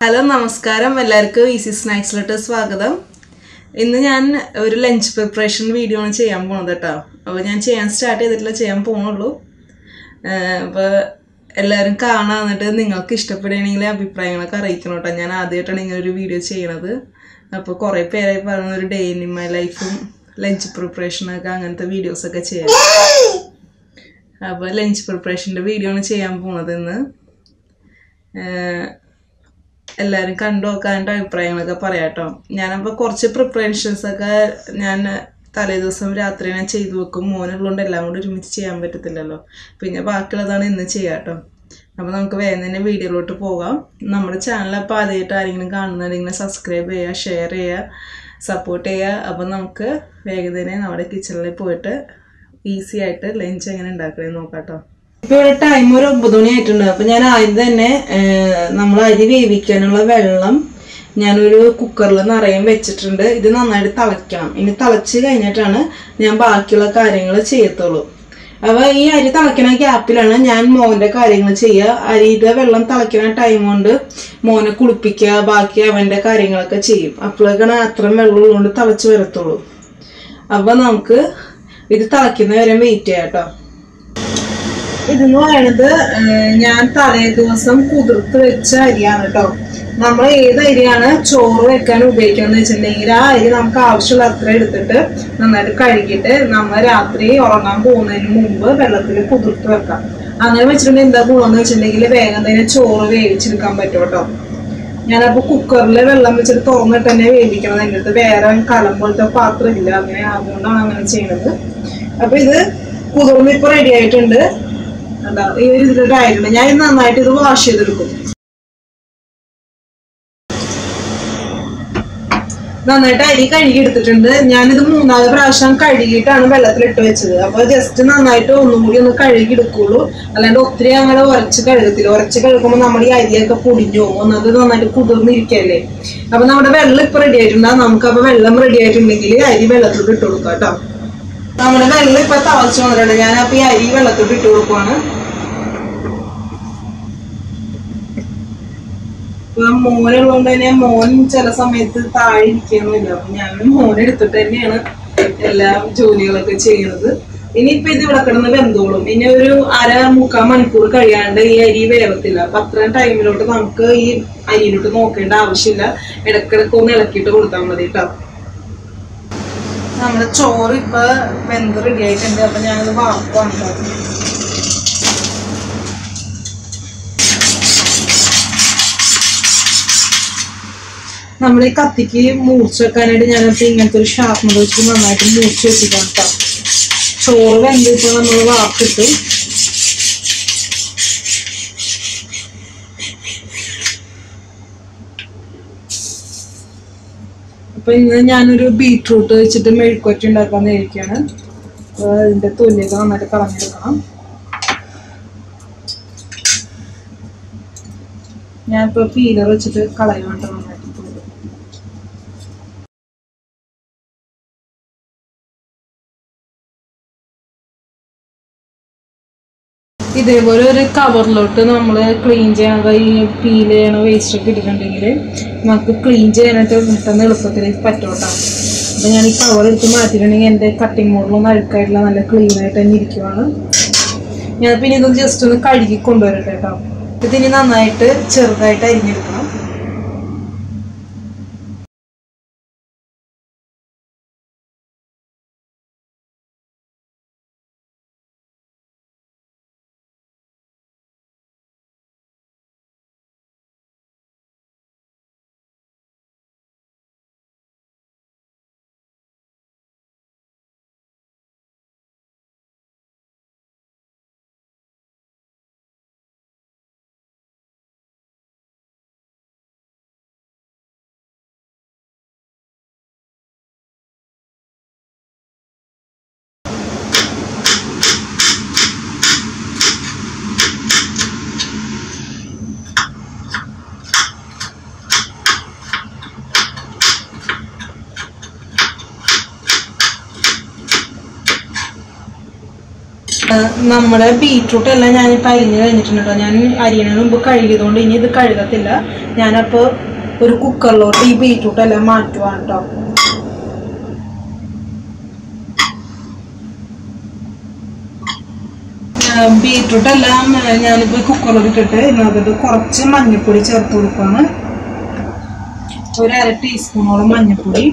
Hello നമസ്കാരം എല്ലാവർക്കും easy സ്നാക്സിലോട്ട് സ്വാഗതം ഇന്ന് ഞാൻ ഒരു ലഞ്ച് പ്രിപ്പറേഷൻ വീഡിയോ ആണ് ചെയ്യാൻ പോണത് കേട്ടോ അപ്പോൾ ഞാൻ ചെയ്യാൻ സ്റ്റാർട്ട് ചെയ്തിട്ടില്ല ചെയ്യാൻ പോണുള്ളൂ അപ്പോൾ എല്ലാവരും കാണാൻ എന്നിട്ട് നിങ്ങൾക്ക് ഇഷ്ടപ്പെടുകയാണെങ്കിൽ അഭിപ്രായങ്ങളൊക്കെ അറിയിക്കണം കേട്ടോ ഞാൻ ആദ്യമായിട്ടാണ് ഇങ്ങനെ ഒരു വീഡിയോ ചെയ്യണത് അപ്പോൾ കുറേ പേരായി പറയുന്ന ഒരു ഡേ ഇൻ മൈ ലൈഫും ലഞ്ച് പ്രിപ്പറേഷനൊക്കെ അങ്ങനത്തെ വീഡിയോസൊക്കെ ചെയ്യാം അപ്പോൾ ലഞ്ച് പ്രിപ്പറേഷൻ്റെ വീഡിയോ ആണ് ചെയ്യാൻ പോണത് ഇന്ന് ഏഹ് എല്ലാവരും കണ്ടു നോക്കാൻ്റെ അഭിപ്രായങ്ങളൊക്കെ പറയാം കേട്ടോ ഞാനപ്പോൾ കുറച്ച് പ്രിപ്പറേഷൻസ് ഒക്കെ ഞാൻ തലേ ദിവസം രാത്രി ഞാൻ ചെയ്തു വെക്കും മോനുള്ളതുകൊണ്ട് എല്ലാം കൂടി ഒരുമിച്ച് ചെയ്യാൻ പറ്റത്തില്ലല്ലോ പിന്നെ ബാക്കിയുള്ളതാണ് ഇന്ന് ചെയ്യാം കേട്ടോ അപ്പോൾ നമുക്ക് വേഗം തന്നെ വീഡിയോയിലോട്ട് പോകാം നമ്മുടെ ചാനൽ അപ്പോൾ ആദ്യമായിട്ട് ആരെങ്കിലും കാണുന്നുണ്ടെങ്കിൽ സബ്സ്ക്രൈബ് ചെയ്യുക ഷെയർ ചെയ്യുക സപ്പോർട്ട് ചെയ്യുക അപ്പോൾ നമുക്ക് വേഗം തന്നെ നമ്മുടെ കിച്ചണിൽ പോയിട്ട് ഈസി ആയിട്ട് ലഞ്ച് എങ്ങനെ ഉണ്ടാക്കണമെന്ന് നോക്കാം കേട്ടോ ഇപ്പൊ ഇവിടെ ടൈം ഒരു ഒമ്പത് മണി ആയിട്ടുണ്ട് അപ്പൊ ഞാൻ ആദ്യം തന്നെ നമ്മൾ അരി വേവിക്കാനുള്ള വെള്ളം ഞാനൊരു കുക്കറിൽ നിറയും വെച്ചിട്ടുണ്ട് ഇത് നന്നായിട്ട് തിളയ്ക്കണം ഇനി തിളച്ച് കഴിഞ്ഞിട്ടാണ് ഞാൻ ബാക്കിയുള്ള കാര്യങ്ങൾ ചെയ്യത്തുള്ളൂ അപ്പൊ ഈ അരി തിളയ്ക്കണ ഗ്യാപ്പിലാണ് ഞാൻ മോന്റെ കാര്യങ്ങൾ ചെയ്യുക അരിയുടെ വെള്ളം തിളയ്ക്കണ ടൈം കൊണ്ട് മോനെ കുളിപ്പിക്കുക ബാക്കി അവന്റെ കാര്യങ്ങളൊക്കെ ചെയ്യും അപ്പോഴേക്കാണ് അത്രയും വെള്ളം ഉള്ളതുകൊണ്ട് തിളച്ച് വരത്തുള്ളൂ അപ്പൊ നമുക്ക് ഇത് തിളയ്ക്കുന്ന വരെ വെയിറ്റ് ചെയ്യാം കേട്ടോ ഇതെന്ന് പറയണത് ഏഹ്, ഞാൻ തലേ ദിവസം കുതിർത്ത് വെച്ച അരിയാണ് കേട്ടോ നമ്മൾ ഏത് അരിയാണ് ചോറ് വെക്കാൻ ഉപയോഗിക്കാന്ന് വെച്ചിട്ടുണ്ടെങ്കിൽ ആ അരി നമുക്ക് ആവശ്യമുള്ള അത്ര എടുത്തിട്ട് നന്നായിട്ട് കഴുകിയിട്ട് നമ്മൾ രാത്രി ഉറങ്ങാൻ പോകുന്നതിന് മുമ്പ് വെള്ളത്തിൽ കുതിർത്ത് വെക്കാം അങ്ങനെ വെച്ചിട്ടുണ്ടെങ്കിൽ എന്താ ഗുണമെന്ന് വെച്ചിട്ടുണ്ടെങ്കിൽ വേഗം തന്നെ ചോറ് വേവിച്ചെടുക്കാൻ പറ്റും കേട്ടോ ഞാനപ്പോ കുക്കറിൽ വെള്ളം വെച്ചിട്ട് തുറന്നിട്ട് തന്നെ വേവിക്കണം എൻ്റെ അടുത്ത് വേറെ കലം പോലത്തെ പാത്രം ഇല്ല അങ്ങനെ അതുകൊണ്ടാണ് അങ്ങനെ ചെയ്യണത് അപ്പൊ ഇത് കുതിർന്ന് ഇപ്പൊ റെഡി ആയിട്ടുണ്ട് എന്താ ഈ ഒരു ഇതിലിട്ടായിട്ടുണ്ട് ഞാൻ ഇത് നന്നായിട്ട് ഇത് വാഷ് ചെയ്തെടുക്കും നന്നായിട്ട് അരി കഴുകി എടുത്തിട്ടുണ്ട് ഞാനിത് മൂന്നാല് പ്രാവശ്യം കഴുകിയിട്ടാണ് വെള്ളത്തിൽ ഇട്ട് വെച്ചത് അപ്പൊ ജസ്റ്റ് നന്നായിട്ട് ഒന്നും കൂടി ഒന്ന് കഴുകി എടുക്കുള്ളൂ അല്ലാണ്ട് ഒത്തിരി അങ്ങനെ ഉരച്ച് കഴുകത്തില്ല ഉരച്ച് കഴുകുമ്പോൾ നമ്മുടെ ഈ അരിയൊക്കെ പൊടിഞ്ഞു പോകും ഒന്നത് നന്നായിട്ട് കുതിർന്നിരിക്കല്ലേ അപ്പൊ നമ്മുടെ വെള്ളം ഇപ്പൊ റെഡി ആയിട്ടുണ്ട് നമുക്ക് അപ്പൊ വെള്ളം റെഡി ആയിട്ടുണ്ടെങ്കിൽ അരി വെള്ളത്തിലോട്ട് ഇട്ട് കൊടുക്കാം കേട്ടോ നമ്മുടെ വെള്ളം ഇപ്പൊ തളച്ചു വന്നിട്ടുണ്ട് ഞാൻ അപ്പൊ ഈ അരി വെള്ളത്തോട്ട് ഇട്ട് കൊടുക്കുവാണ് ഇപ്പൊ മോനുള്ളതുകൊണ്ട് തന്നെ മോൻ ചില സമയത്ത് താഴെ ഇരിക്കുന്നില്ല അപ്പൊ ഞാൻ മോൻ എടുത്തിട്ട് തന്നെയാണ് എല്ലാ ജോലികളൊക്കെ ചെയ്യുന്നത് ഇനിയിപ്പൊ ഇത് ഇവിടെ കിടന്ന് വെന്തോളും ഇനി ഒരു അര മുക്കാൽ മണിക്കൂർ കഴിയാണ്ട് ഈ അരി വേവത്തില്ല അപ്പൊ അത്രയും ടൈമിലോട്ട് നമുക്ക് ഈ അരിയിലോട്ട് നോക്കേണ്ട ആവശ്യമില്ല ഇടക്കിടക്ക് ഒന്ന് ഇളക്കിയിട്ട് കൊടുത്താൽ മതി കേട്ടോ നമ്മുടെ ചോറ് ഇപ്പൊ വെന്ത് റെഡി ആയിട്ടുണ്ട് അപ്പൊ ഞാനത് വാക്കുവാണ് കേട്ടോ നമ്മൾ ഈ കത്തിക്ക് മൂർച്ച വെക്കാനായിട്ട് ഞാനപ്പോ ഇങ്ങനത്തെ ഒരു ഷാർപ്പ്നർ വെച്ചിട്ട് നന്നായിട്ട് മൂർച്ച വെച്ചിട്ടാണ് കേട്ടോ ചോറ് വെന്ത് ഇപ്പൊ നമ്മൾ വാക്കിട്ടു അപ്പൊ ഇന്ന് ഞാനൊരു ബീട്രൂട്ട് വെച്ചിട്ട് മെഴുക്കുവറ്റി ഉണ്ടാക്കാൻ ഇരിക്കുകയാണ് അപ്പൊ അതിന്റെ തൊലിയൊക്കെ നന്നായിട്ട് കളഞ്ഞെടുക്കണം ഞാനിപ്പോ പീലർ വെച്ചിട്ട് കളയുന്നുണ്ട് നന്നായിട്ട് തൊലി. ഇതേപോലെ ഒരു കവറിലോട്ട് നമ്മൾ ക്ലീൻ ചെയ്യണത് ഈ പീൽ ചെയ്യണ വേസ്റ്റ് ഒക്കെ ഇട്ടിട്ടുണ്ടെങ്കിൽ നമുക്ക് ക്ലീൻ ചെയ്യാനായിട്ട് പെട്ടെന്ന് എളുപ്പത്തിൽ പറ്റും കേട്ടോ അപ്പം ഞാൻ ഈ കവർ എടുത്ത് മാറ്റിയിട്ടുണ്ടെങ്കിൽ എൻ്റെ കട്ടിങ് മോഡലൊന്നും അഴുക്കായിട്ടില്ല നല്ല ക്ലീൻ ആയിട്ട് തന്നെ ഇരിക്കുവാണ് ഞാൻ പിന്നെ ഇതൊന്ന് ജസ്റ്റ് ഒന്ന് കഴുകി കൊണ്ടുവരട്ടെ കേട്ടോ ഇതിനി നന്നായിട്ട് ചെറുതായിട്ട് അരിഞ്ഞെടുക്കണം നമ്മുടെ ബീട്രൂട്ട് എല്ലാം ഞാനിപ്പോൾ അരിഞ്ഞ് കഴിഞ്ഞിട്ടുണ്ട് കേട്ടോ ഞാൻ അരിയണതിന് മുമ്പ് കഴുകിയതുകൊണ്ട് ഇനി ഇത് കഴുകത്തില്ല ഞാനപ്പോൾ ഒരു കുക്കറിലോട്ട് ഈ ബീട്രൂട്ട് എല്ലാം മാറ്റുവാണ് കേട്ടോ ബീട്രൂട്ട് എല്ലാം ഏഹ്, ഞാനിപ്പോൾ കുക്കറിൽ ഇട്ടിട്ട് ഇതിനകത്ത് കുറച്ച് മഞ്ഞൾപ്പൊടി ചേർത്ത് കൊടുക്കുകയാണ് ഒരു അര ടീസ്പൂണോളം മഞ്ഞൾപ്പൊടി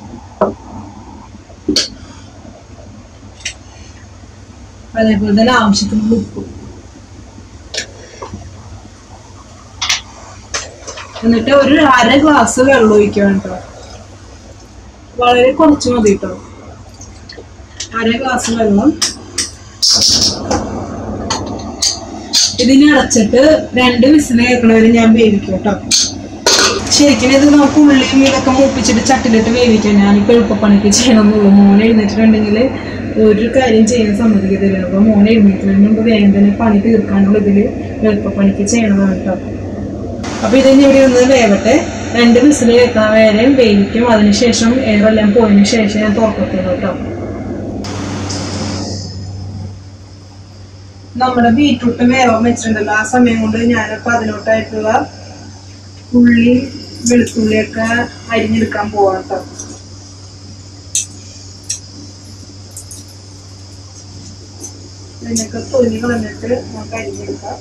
അതേപോലെ തന്നെ ആവശ്യത്തിന് ഉപ്പ് എന്നിട്ട് ഒരു അര ഗ്ലാസ് വെള്ളം ഒഴിക്കുക കേട്ടോ വളരെ കുറച്ച് മതി കേട്ടോ അര ഗ്ലാസ് വെള്ളം ഇതിനെ അടച്ചിട്ട് രണ്ട് വിസിൽ കേൾക്കണവരെ ഞാൻ വേവിക്കും കേട്ടോ ശരിക്കും ഇത് നമുക്ക് ഉള്ളിയും ഇതൊക്കെ മൂപ്പിച്ചിട്ട് ചട്ടിലിട്ട് വേവിക്കാം ഞാനിപ്പോ എളുപ്പപ്പണിക്ക് ചെയ്യണമെന്നുള്ളൂ മോൻ എഴുന്നേറ്റിട്ടുണ്ടെങ്കിൽ ഒരു കാര്യം ചെയ്യാൻ സമ്മതിക്കത്തില്ല അപ്പൊ മോൻ എഴുന്നേറ്റിന് മുമ്പ് വേഗം തന്നെ പണി തീർക്കാനുള്ള ഇതില് എളുപ്പപ്പണിക്ക് ചെയ്യണതാണ് കേട്ടോ അപ്പൊ ഇതിന് ഇവിടെ ഒന്ന് വേവട്ടെ രണ്ട് വിസിൽ കേൾക്കാൻ വരെ വേവിക്കും അതിനുശേഷം എയറെല്ലാം പോയതിനു ശേഷം ഞാൻ തുറക്കത്തുള്ളൂ കേട്ടോ നമ്മുടെ ബീട്രൂട്ട് വേവാൻ വെച്ചിട്ടുണ്ടല്ലോ ആ സമയം കൊണ്ട് ഞാനിപ്പോ അതിലോട്ടായിട്ടുള്ള ഉള്ളി വെളുത്തുള്ളിയൊക്കെ അരിഞ്ഞെടുക്കാൻ പോവാം കേട്ടോ ഇതിനൊക്കെ തൊലി കളഞ്ഞിട്ട് നമുക്ക് അരിഞ്ഞെടുക്കാം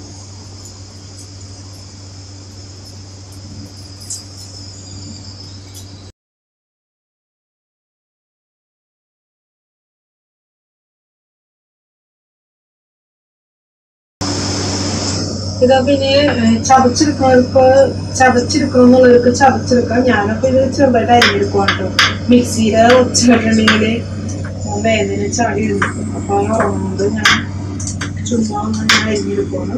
ഇതാ പിന്നെ ഏഹ്, ചതച്ചെടുക്കുന്നവർക്ക് ചതച്ചെടുക്കണം എന്നുള്ളവർക്ക് ചതച്ചെടുക്കാം ഞാനപ്പോ ഇത് ചെറുതായിട്ട് അരിഞ്ഞെടുക്കുവാണ് കേട്ടോ മിക്സിയില് ഒച്ചിട്ടുണ്ടെങ്കിൽ വേദന ചാടി എടുക്കും അപ്പൊ അത് ഉറങ്ങുന്നത് ഞാൻ ചുമ്മാ ഒന്ന് ഞാൻ അരിഞ്ഞെടുക്കുവാണ്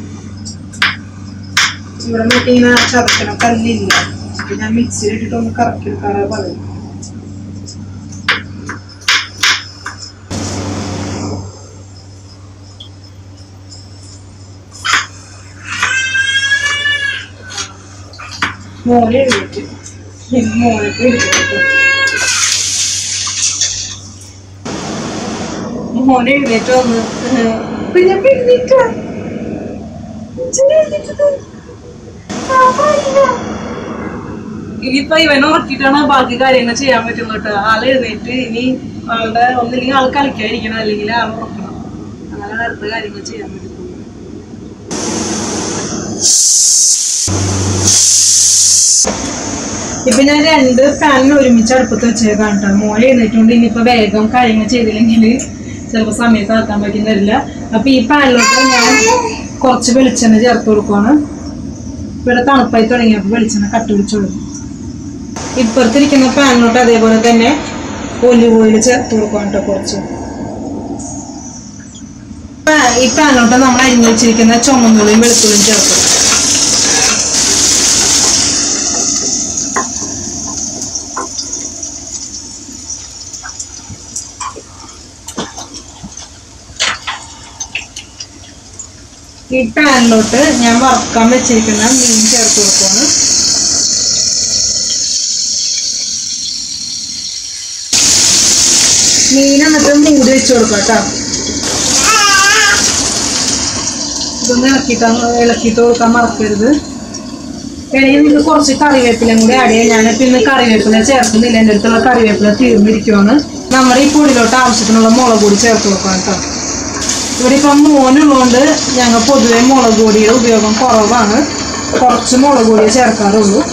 ഇവിടെ മറ്റേ ഇങ്ങനെ ചതക്കണം കല്ലില്ല അപ്പൊ ഞാൻ മിക്സിയിൽ ഇട്ടിട്ട് ഒന്ന് കറക്കി എടുക്കാറാ പറയും മോനെ എഴുന്നേറ്റ് മോനൊക്കെ എഴുന്നേറ്റ് മോനെ എഴുന്നേറ്റ് വന്ന് പിന്നെ എഴുന്നേറ്റ ഇനിയിപ്പൊ ഇവനെ ഉറക്കിയിട്ടാണ് ബാക്കി കാര്യങ്ങൾ ചെയ്യാൻ പറ്റുള്ളൂ കേട്ടോ ആൾ എഴുന്നേറ്റ് ഇനി ആളുടെ ഒന്നില്ലെങ്കിൽ ആൾ കളിക്കാതിരിക്കണം അല്ലെങ്കിൽ ആൾ ഉറക്കണം അങ്ങനെ അടുത്ത കാര്യങ്ങൾ ചെയ്യാൻ പറ്റുള്ളൂ ഇപ്പൊ ഞാൻ രണ്ട് പാനിന് ഒരുമിച്ച് അടുപ്പത്ത് വെച്ചേക്കാം കേട്ടോ മോനെ എഴുന്നേറ്റുകൊണ്ട് ഇനിയിപ്പോ വേഗം കാര്യങ്ങൾ ചെയ്തില്ലെങ്കിൽ ചിലപ്പോ സമയത്ത് ആക്കാൻ പറ്റി തരില്ല അപ്പൊ ഈ പാനിലോട്ട് ഞാൻ കുറച്ച് വെളിച്ചെണ്ണ ചേർത്ത് കൊടുക്കുവാണ് ഇവിടെ തണുപ്പായി തുടങ്ങിയപ്പോൾ വെളിച്ചെണ്ണ കട്ട് പിടിച്ചോളൂ ഇപ്പുറത്തിരിക്കുന്ന പാനിലോട്ട് അതേപോലെ തന്നെ ഒലിവ് ഓയിൽ ചേർത്ത് കൊടുക്കാം കേട്ടോ കുറച്ച് പാ- ഈ പാനിലോട്ട് നമ്മൾ അരിഞ്ഞു വെച്ചിരിക്കുന്ന ചുമന്നുള്ളിയും വെളുത്തുള്ളിയും ചേർത്ത് കൊടുക്കാം. ഈ പാനിലോട്ട് ഞാൻ വറുക്കാൻ വെച്ചിരിക്കുന്ന മീൻ ചേർത്ത് കൊടുക്കുകയാണ് മീൻ എന്നിട്ട് മൂടി വെച്ച് കൊടുക്കാം കേട്ടോ ഇതൊന്ന് ഇളക്കിയിട്ട് ഇളക്കിയിട്ട് കൊടുക്കാൻ മറക്കരുത് വേണമെങ്കിൽ നിങ്ങൾക്ക് കുറച്ച് കറിവേപ്പിലയും കൂടി ആഡ് ചെയ്യാം ഞാനിപ്പോൾ ഇന്ന് കറിവേപ്പില ചേർക്കുന്നില്ല എൻ്റെ അടുത്തുള്ള കറിവേപ്പില തീർന്നിരിക്കുവാണ് നമ്മുടെ ഈ പൊടിയിലോട്ട് ആവശ്യത്തിനുള്ള മുളക് പൊടി ചേർത്ത് കൊടുക്കാം കേട്ടോ ഇവിടെ ഇപ്പം മോനുള്ളതുകൊണ്ട് ഞങ്ങൾ പൊതുവെ മുളക് പൊടിയുടെ ഉപയോഗം കുറവാണ് കുറച്ച് മുളക് പൊടിയെ ചേർക്കാറുള്ളൂ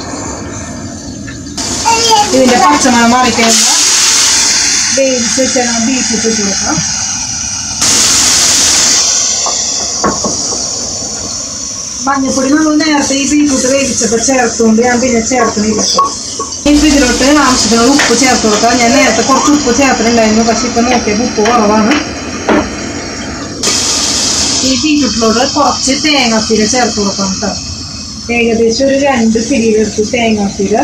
ഇതിന്റെ പച്ചമണം മറിക്കുമ്പോൾ വേവിച്ച് വെച്ചാൽ ബീഫ് ഇട്ട് കൊടുക്കാം മഞ്ഞപ്പൊടി നമ്മൾ നേരത്തെ ഈ ബീറ്റ്റൂട്ട് വേവിച്ചപ്പോൾ ചേർത്തുകൊണ്ട് ഞാൻ പിന്നെ ചേർക്കണില്ല കേട്ടോ. ഇനിയിപ്പോൾ ഇതിലോട്ട് ആവശ്യത്തിനുള്ള ഉപ്പ് ചേർത്ത് കൊടുക്കാം ഞാൻ നേരത്തെ കുറച്ച് ഉപ്പ് ചേർത്തിട്ടുണ്ടായിരുന്നു പക്ഷെ ഇപ്പം നോക്കിയപ്പോൾ ഉപ്പ് കുറവാണ് ഈ ബീറ്റ്റൂട്ടിലോട്ട് കുറച്ച് തേങ്ങാപ്പീര ചേർത്ത് കൊടുക്കാം കേട്ടോ ഏകദേശം ഒരു രണ്ട് പിടിയിലെടുത്ത് തേങ്ങാപ്പീര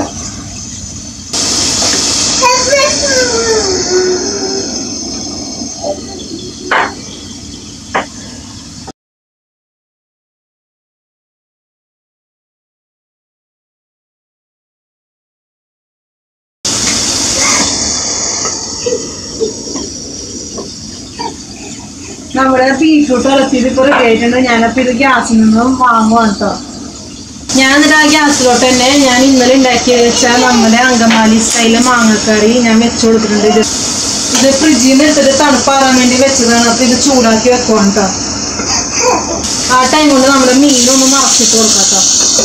നമ്മുടെ ബീറ്റ്റൂട്ട് ഇളക്കിയത് ഇപ്പോൾ റെഡി ആയിട്ടുണ്ട് ഞാനപ്പോൾ ഇത് ഗ്യാസിൽ നിന്നും വാങ്ങുവാണ് കേട്ടോ ഞാൻ എന്നിട്ട് ആ ഗ്യാസിലോട്ട് തന്നെ ഞാൻ ഇന്നലെ ഉണ്ടാക്കി വെച്ചാൽ നമ്മുടെ അങ്കമാലി സ്റ്റൈല് മാങ്ങക്കറി ഞാൻ വെച്ചു കൊടുത്തിട്ടുണ്ട് ഇത് ഇത് ഫ്രിഡ്ജിൽ നിന്ന് എടുത്തിട്ട് തണുപ്പാറാൻ വേണ്ടി വെച്ചതാണ് അപ്പോൾ ഇത് ചൂടാക്കി വെക്കുവാണ് കേട്ടോ ആ ടൈം കൊണ്ട് നമ്മുടെ മീനൊന്ന് മറച്ചിട്ട് കൊടുക്കാം കേട്ടോ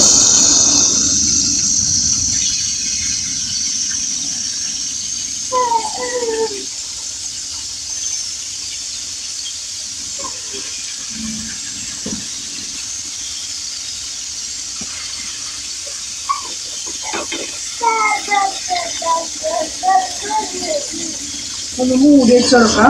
ഒന്ന് മൂടി വെച്ച് കൊടുക്കാം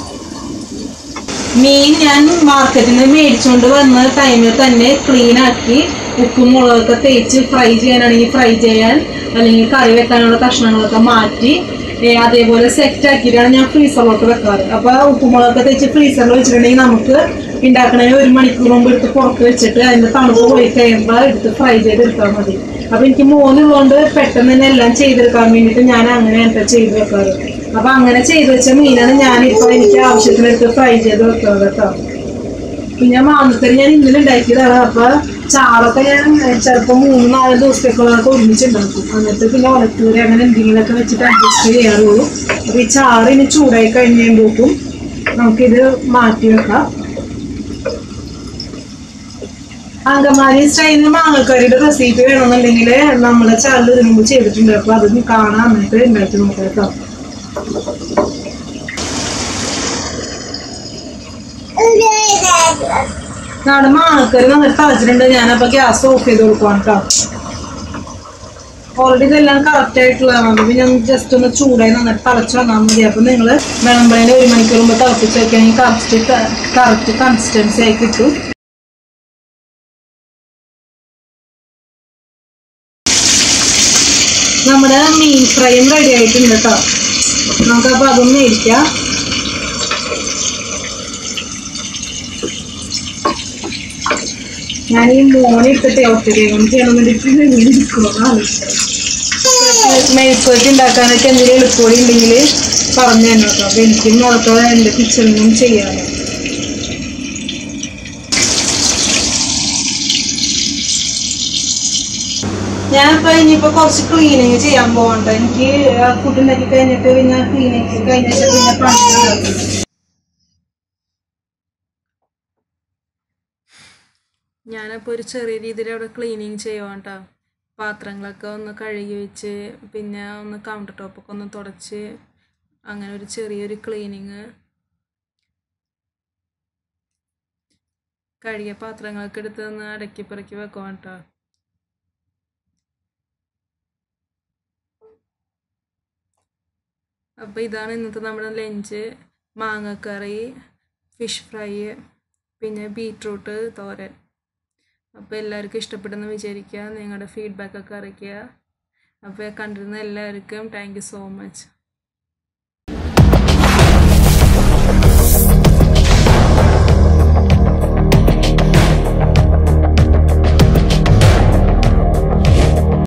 മീൻ ഞാൻ മാർക്കറ്റിൽ നിന്ന് മേടിച്ചുകൊണ്ട് വന്ന ടൈമിൽ തന്നെ ക്ലീൻ ആക്കി ഉപ്പും മുളകൊക്കെ തേച്ച് ഫ്രൈ ചെയ്യാനാണെങ്കിൽ ഫ്രൈ ചെയ്യാൻ അല്ലെങ്കിൽ കറി വെക്കാനുള്ള കഷ്ണങ്ങളൊക്കെ മാറ്റി ഏ, അതേപോലെ സെറ്റ് ആക്കിയിട്ടാണ് ഞാൻ ഫ്രീസറിലോട്ട് വെക്കാറ് അപ്പൊ ഉപ്പും മുളകൊക്കെ തേച്ച് ഫ്രീസറിൽ വെച്ചിട്ടുണ്ടെങ്കിൽ നമുക്ക് ഉണ്ടാക്കണതിന് ഒരു മണിക്കൂർ മുമ്പ് എടുത്ത് പുറത്ത് വെച്ചിട്ട് അതിന്റെ തണുപ്പ് പോയി കഴിയുമ്പോൾ എടുത്ത് ഫ്രൈ ചെയ്തെടുത്താൽ മതി അപ്പൊ എനിക്ക് മോനുള്ളതുകൊണ്ട് പെട്ടെന്ന് തന്നെ എല്ലാം ചെയ്തെടുക്കാൻ വേണ്ടിയിട്ട് ഞാൻ അങ്ങനെ എന്താ ചെയ്ത് വെക്കാറ് അപ്പൊ അങ്ങനെ ചെയ്ത് വെച്ച മീനാണ് ഞാനിപ്പോ എനിക്ക് ആവശ്യത്തിനെടുത്ത് ഫ്രൈ ചെയ്ത് വെക്കുന്നത് കേട്ടോ പിന്നെ മാങ്ങക്കറി ഞാൻ ഇന്നലെ ഉണ്ടാക്കിയതാണ് അപ്പൊ ചാളൊക്കെ ഞാൻ ചിലപ്പോൾ മൂന്ന് നാല് ദിവസത്തേക്കുള്ളതൊക്കെ ഒരുമിച്ചുണ്ടാക്കും എന്നിട്ട് പിന്നെ ഉണക്കൂരി അങ്ങനെ എന്തെങ്കിലുമൊക്കെ വെച്ചിട്ട് അഡ്ജസ്റ്റ് ചെയ്യാറുള്ളൂ അപ്പൊ ഈ ചാറ് ഇനി ചൂടായി കഴിഞ്ഞുമ്പോക്കും നമുക്കിത് മാറ്റി വെക്കാം അങ്കമാലി സ്റ്റൈലിൽ മാങ്ങക്കറിയുടെ റെസിപ്പി വേണമെന്നുണ്ടെങ്കിൽ നമ്മളെ ചാനൽ ഇതിനു മുമ്പ് ചെയ്തിട്ടുണ്ട് അപ്പൊ അത് കാണാൻ എന്നിട്ട് ഉണ്ടാക്കി നോക്കാം കേട്ടോ നാളെ മാങ്ങക്കറി നന്നായിട്ട് തളച്ചിട്ടുണ്ട് ഞാനപ്പോ ഗ്യാസ് ഓഫ് ചെയ്ത് കൊടുക്കുവാണ് കേട്ടോ ഓൾറെഡി ഇതെല്ലാം കറക്റ്റ് ആയിട്ടുള്ളതാണ് അപ്പൊ ഞാൻ ജസ്റ്റ് ഒന്ന് ചൂടായി നന്നായിട്ട് തിളച്ച് വന്നാൽ മതി അപ്പൊ നിങ്ങൾ വിളമ്പലിന് ഒരു മണിക്കൂർ മുമ്പ് തിളപ്പിച്ച് വെക്കുകയാണെങ്കിൽ കറക്റ്റ് കറക്റ്റ് കൺസിസ്റ്റൻസി ആയി കിട്ടും നമ്മുടെ മീൻ ഫ്രൈയും റെഡി ആയിട്ടുണ്ട് കേട്ടോ നമുക്കപ്പോൾ അതൊന്ന് മേടിക്കാം ഞാൻ ഈ മോനെ എടുത്തിട്ട് ഒറ്റയ്ക്കും ചെയ്യണമെന്നിരിക്കുന്നതാണ് മെഴുക്കുവരട്ടി ഉണ്ടാക്കാനൊക്കെ എന്തെങ്കിലും എളുപ്പമൊടി ഉണ്ടെങ്കിൽ പറഞ്ഞു തന്നെ കേട്ടോ അപ്പൊ എനിക്കും അതൊക്കെ എൻ്റെ കിച്ചണിൽ നിന്നും ചെയ്യാമല്ലോ ഞാനിപ്പോ ഇനിയിപ്പോ കുറച്ച് ക്ലീനിങ് ചെയ്യാൻ പോകണ്ട എനിക്ക് ഫുഡ് ഉണ്ടാക്കി കഴിഞ്ഞിട്ട് പിന്നെ ക്ലീനിങ് കഴിഞ്ഞിട്ട് പിന്നെ പണികളുണ്ട് ഞാനപ്പോൾ ഒരു ചെറിയ രീതിയിൽ അവിടെ ക്ലീനിങ് ചെയ്യുവാണ് കേട്ടോ പാത്രങ്ങളൊക്കെ ഒന്ന് കഴുകി വെച്ച് പിന്നെ ഒന്ന് കൗണ്ടർ ടോപ്പൊക്കെ ഒന്ന് തുടച്ച് അങ്ങനെ ഒരു ചെറിയൊരു ക്ലീനിങ് കഴുകിയ പാത്രങ്ങളൊക്കെ എടുത്ത് ഒന്ന് അടക്കി പെറുക്കി വെക്കുവാണ് കേട്ടോ അപ്പോൾ ഇതാണ് ഇന്നത്തെ നമ്മുടെ ലഞ്ച് മാങ്ങക്കറി ഫിഷ് ഫ്രൈ പിന്നെ ബീട്രൂട്ട് തോരൻ അപ്പോൾ എല്ലാവർക്കും ഇഷ്ടപ്പെടുന്നു വിചാരിക്കുക നിങ്ങളുടെ ഫീഡ്ബാക്കൊക്കെ അറിയിക്കുക അപ്പോൾ കണ്ടിരുന്ന എല്ലാവർക്കും താങ്ക് യു സോ മച്ച്